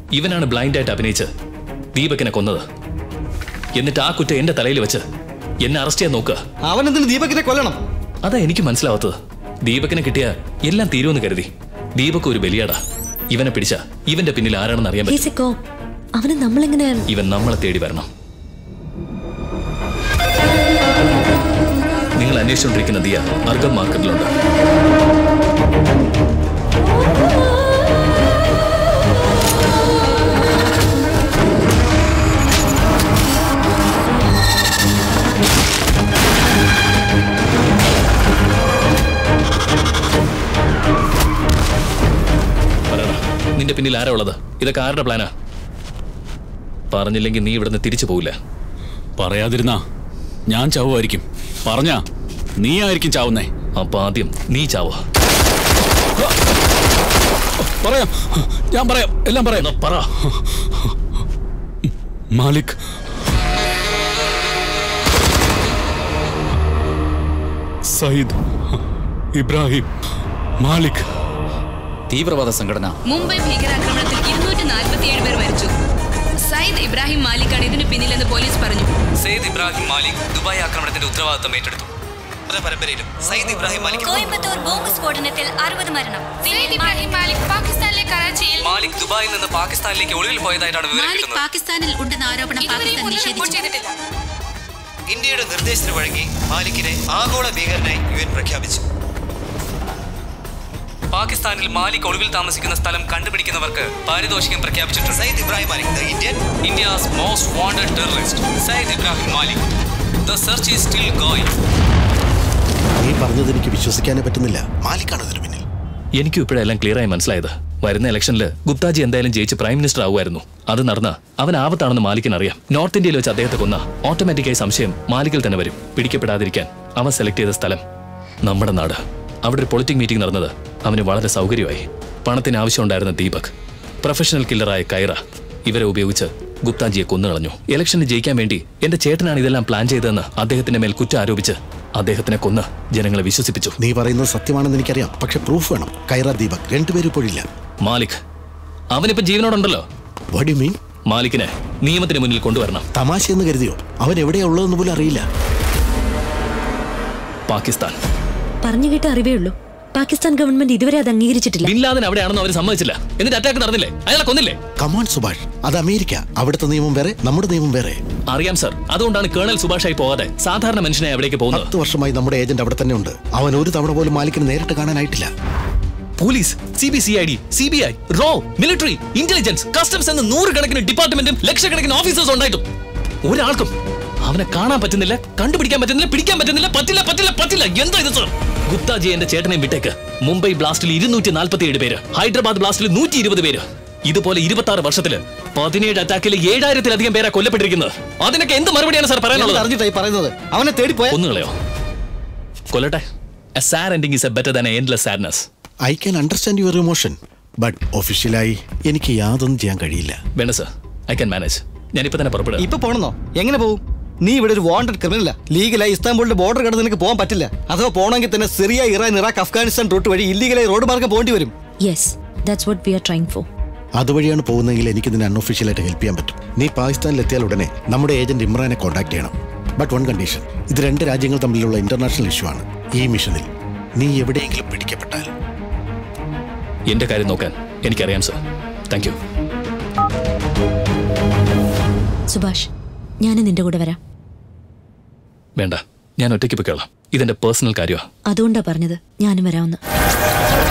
ഇവനാണ് ബ്ലൈൻഡായിട്ട് അഭിനയിച്ച് ദീപകിനെ കൊന്നത് എന്നിട്ട് ആ കുറ്റം എന്റെ തലയിൽ വെച്ച് എന്നെ അറസ്റ്റ് ചെയ്യാൻ നോക്കുക അവൻ എന്തിന് ദീപകിനെ കൊല്ലണം അതാ എനിക്ക് മനസ്സിലാവാത്തത് ദീപകിനെ കിട്ടിയ എല്ലാം തീരുമെന്ന് കരുതി ദീപക് ഒരു ബലിയാടാ ഇവനെ പിടിച്ച ഇവന്റെ പിന്നിൽ ആരാണെന്ന് അറിയാൻ പറ്റും ഹീസ് എ കോപ്പ് അവന് നമ്മളെങ്ങനെ ഇവൻ നമ്മളെ തേടി വരണം നിങ്ങൾ അന്വേഷിച്ചുകൊണ്ടിരിക്കുന്ന ദിയ അർഗം മാർക്കറ്റിലുണ്ട് പറയടാ, നിന്റെ പിന്നിൽ ആരാ ഉള്ളത് ഇതൊക്കെ ആരുടെ പ്ലാനാ പറഞ്ഞില്ലെങ്കിൽ നീ ഇവിടുന്ന് തിരിച്ചു പോവില്ല പറയാതിരുന്നാ ഞാൻ ചാവുമായിരിക്കും പറഞ്ഞാ നീ ആയിരിക്കും ചാവുന്നേ അപ്പൊ ആദ്യം നീ ചാവോ പറയാം ഞാൻ പറയാം എല്ലാം പറയാം എന്നാ പറ മാലിക് സയ്യിദ് ഇബ്രാഹിം മാലിക് തീവ്രവാദ സംഘടന മുംബൈ ഭീകരാക്രമണത്തിൽ ഇരുന്നൂറ്റി നാൽപ്പത്തിയേഴ് പേർ മരിച്ചു സയ്യിദ് ഇബ്രാഹിം മാലിക്കാണ് ഇതിന് പിന്നിലെന്ന് പോലീസ് പറഞ്ഞു സെയ്ദ് ഇബ്രാഹിം മാലിക് ദുബായ് ആക്രമണത്തിന്റെ ഉത്തരവാദിത്തം ഏറ്റെടുത്തു പരമ്പരയിലും സയ്യിദ് ഇബ്രാഹിം മാലിക് കോയമ്പത്തൂർ ബോംബ് സ്ഫോടനത്തിൽ അറുപത് മരണം സയ്യിദ് ഇബ്രാഹിം മാലിക് പാകിസ്ഥാനിലെ കറാച്ചിയിൽ മാലിക് ദുബായിൽ നിന്ന് പാകിസ്ഥാനിലേക്ക് ഒളിവിൽ പോയതായിട്ടാണ് വിവരം മാലിക് കിട്ടുന്നത് പാകിസ്ഥാനിൽ ഉണ്ടെന്ന ആരോപണം ഇതുവരെയും പാകിസ്ഥാൻ ഒരു റിപ്പോർട്ട് നിഷേധിച്ചു ചെയ്തിട്ടില്ല ഇന്ത്യയുടെ നിർദ്ദേശത്തിന് വഴങ്ങി മാലിക്കിനെ ആഗോള ഭീകരനായി യു എൻ പ്രഖ്യാപിച്ചു പാകിസ്ഥാനിൽ മാലിക് ഒളിവിൽ താമസിക്കുന്ന സ്ഥലം കണ്ടുപിടിക്കുന്നവർക്ക് പാരിതോഷികം പ്രഖ്യാപിച്ചിട്ടുണ്ട് Sayyid Ibrahim Malik the Indian India's most wanted terrorist Sayyid Ibrahim Malik the search is still going നീ പറഞ്ഞത് എനിക്ക് വിശ്വസിക്കാനേ പറ്റുന്നില്ല മാലിക്കാണ് ഇതിന് പിന്നിൽ എനിക്കും ഇപ്പോഴെല്ലാം ക്ലിയർ ആയി മനസ്സിലായത് വരുന്ന ഇലക്ഷനിൽ ഗുപ്താജി എന്തായാലും ജയിച്ച് പ്രൈം മിനിസ്റ്റർ ആവുമായിരുന്നു അത് നടന്ന അവൻ ആപത്താണെന്ന് മാലിക്കിന് അറിയാം നോർത്ത് ഇന്ത്യയിൽ വെച്ച് അദ്ദേഹത്തെ കൊന്ന ഓട്ടോമാറ്റിക്കായി സംശയം മാലിക്കിൽ തന്നെ വരും പിടിക്കപ്പെടാതിരിക്കാൻ അവൻ സെലക്ട് ചെയ്ത സ്ഥലം നമ്മുടെ നാട് അവിടെ ഒരു പൊളിറ്റിക് മീറ്റിംഗ് നടന്നത് അവന് വളരെ സൗകര്യമായി പണത്തിന് ആവശ്യമുണ്ടായിരുന്ന ദീപക് പ്രൊഫഷണൽ കില്ലറായ കൈറ ഇവരെ ഉപയോഗിച്ച് ഗുപ്താജിയെ കൊന്നുകളഞ്ഞു ഇലക്ഷന് ജയിക്കാൻ വേണ്ടി എന്റെ ചേട്ടനാണ് ഇതെല്ലാം പ്ലാൻ ചെയ്തതെന്ന് അദ്ദേഹത്തിന്റെ മേൽ കുറ്റം ആരോപിച്ച് അദ്ദേഹത്തിനെ കൊന്ന് ജനങ്ങളെ വിശ്വസിപ്പിച്ചു നീ പറയുന്നത് സത്യമാണെന്ന് എനിക്കറിയാം പക്ഷെ പ്രൂഫ് വേണം കൈറ ദീപക് രണ്ടുപേരും ഇപ്പോഴില്ല മാലിക് അവനിപ്പോ ജീവനോടുണ്ടല്ലോ വടി മീൻ മാലിക്കിനെ നിയമത്തിന് മുന്നിൽ കൊണ്ടുവരണം തമാശയെന്ന് കരുതിയോ അവൻ എവിടെയാ ഉള്ളതെന്ന് പോലും അറിയില്ല പാകിസ്ഥാൻ പറഞ്ഞു കേട്ട അറിവേ ഉള്ളൂ പാകിസ്ഥാൻ ഗവൺമെന്റ് ഇതുവരെ അത് അംഗീകരിച്ചിട്ടില്ല ബിൻ ലാദൻ അവിടെയാണെന്ന് അവർ സമ്മതിച്ചില്ല എന്നിട്ട് അറ്റാക്ക് നടന്നില്ലേ അയാളെ കൊന്നില്ലേ കമോൺ സുഭാഷ് അത് അമേരിക്ക അവിടുത്തെ നിയമം വേറെ നമ്മുടെ നിയമം വേറെ അറിയാം സർ അതുകൊണ്ടാണ് കേണൽ സുഭാഷായി പോകാതെ സാധാരണ മനുഷ്യനെ അവിടേക്ക് പോകുന്നത് പത്ത് വർഷമായി നമ്മുടെ ഏജന്റ് അവിടെ തന്നെ ഉണ്ട് അവൻ ഒരു തവണ പോലും മാലിക്കിനെ നേരിട്ട് കാണാനായിട്ടില്ല police C B C I D C B I റോ മിലിറ്ററി ഇന്റലിജൻസ് കസ്റ്റംസ് എന്ന നൂറുകണക്കിന് ഡിപ്പാർട്ട്മെന്റും ലക്ഷക്കണക്കിന് ഓഫീസേഴ്സ് ഉണ്ടായിട്ടും ഒരാൾക്കും അവനെ കാണാൻ പറ്റുന്നില്ല കണ്ടുപിടിക്കാൻ പറ്റുന്നില്ല പിടിക്കാൻ പറ്റുന്നില്ല പറ്റില്ല പറ്റില്ല പറ്റില്ല എന്താ ഇത് സർ ഗുപ്താജി എന്റെ ചേട്ടനെയും വിട്ടേക്ക് മുംബൈ ബ്ലാസ്റ്റിൽ ഇരുന്നൂറ്റി നാൽപ്പത്തിയേഴ് പേര് ഹൈദരാബാദ് ബ്ലാസ്റ്റിൽ നൂറ്റി ഇരുപത് പേര് ഇതുപോലെ ഇരുപത്തി ആറ് വർഷത്തില് പതിനേഴ് അറ്റാക്കിൽ ഏഴായിരത്തിലധികം പേരാ കൊല്ലപ്പെട്ടിരിക്കുന്നത് അതിനൊക്കെ എന്ത് മറുപടിയാണ് സാർ പറയാനുള്ളത് അറിഞ്ഞിട്ടായി പറയുന്നത് അവനെ തേടിപ്പോയ കൊന്നുകളയോ കൊല്ലട്ടെ a sad ending is a better than a endless sadness I can understand your emotion but ഒഫീഷ്യലായി എനിക്ക് യാതൊന്നും ചെയ്യാൻ കഴിയില്ല വേണ്ട സർ ഐ ക്യാൻ മാനേജ് ഞാനിപ്പോ തന്നെ പുറപ്പെടുക ഇപ്പൊ പോണെന്നോ എങ്ങനെ പോകും നീ ഇവിടെ ഒരു വാണ്ടഡ് ക്രിമിനലാ ലീഗലായി ഇസ്താംബുളിന്റെ ബോർഡർ കടന്ന് നിനക്ക് പോകാൻ പറ്റില്ല അഥവാ പോകണമെങ്കിൽ തന്നെ Syria Iran Iraq Afghanistan route വഴി ഇല്ലീഗലായി റോഡ് മാർഗം പോകേണ്ടി വരും yes that's what we are trying for അതുവഴിയാണ് പോകുന്നതെങ്കിൽ എനിക്ക് ഇതിന് അൺഒഫീഷ്യലായിട്ട് ഹെൽപ്പ് ചെയ്യാൻ പറ്റും നീ പാകിസ്ഥാനിൽ എത്തിയാൽ ഉടനെ നമ്മുടെ ഏജന്റ് ഇമ്രാനെ കോൺടാക്ട് ചെയ്യണം ബട്ട് വൺ കണ്ടീഷൻ ഇത് രണ്ട് രാജ്യങ്ങൾ തമ്മിലുള്ള ഇന്റർനാഷണൽ ഇഷ്യൂ ആണ് ഈ മിഷനിൽ നീ എവിടെയെങ്കിലും പിടിക്കപ്പെട്ടാൽ എന്റെ കാര്യം നോക്കാൻ എനിക്കറിയാം സർ താങ്ക് യു സുഭാഷ് ഞാൻ നിന്റെ കൂടെ വരാം വേണ്ട ഞാൻ ഒറ്റയ്ക്ക് പൊയ്ക്കോളാം ഇതെന്റെ പേഴ്സണൽ കാര്യമാണ് അതുകൊണ്ടാ പറഞ്ഞത് ഞാനും വരാമെന്ന്